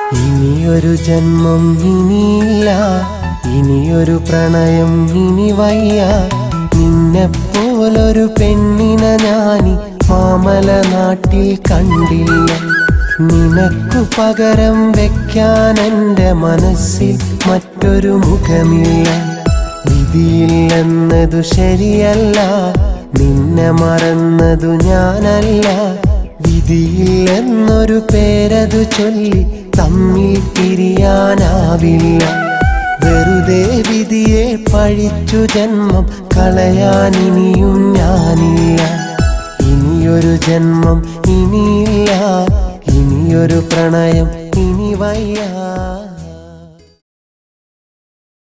ഇനിയൊരു ജന്മം ഇനിയില്ല ഇനിയൊരു പ്രണയം ഇനി വയ്യ നിന്നെപ്പോലൊരു പെണ്ണിനെ ഞാനി മാമല നാട്ടിൽ കണ്ടില്ല നിനക്കു പകരം വെക്കാൻ എൻ്റെ മനസ്സിൽ മറ്റൊരു മുഖമില്ല വിധിയില്ലെന്നതു ശരിയല്ല നിന്നെ മറന്നതു ഞാനല്ല വിധിയില്ലെന്നൊരു പേരതു ചൊല്ലി തമ്മിൽ പിരിയാനാവില്ല വെറുതെ വിധിയെ പഴിച്ചു ജന്മം കളയാൻ ഇനിയും ഞാനില്ല ഇനിയൊരു ജന്മം ഇനിയില്ല ഇനിയൊരു പ്രണയം ഇനി വയ്യ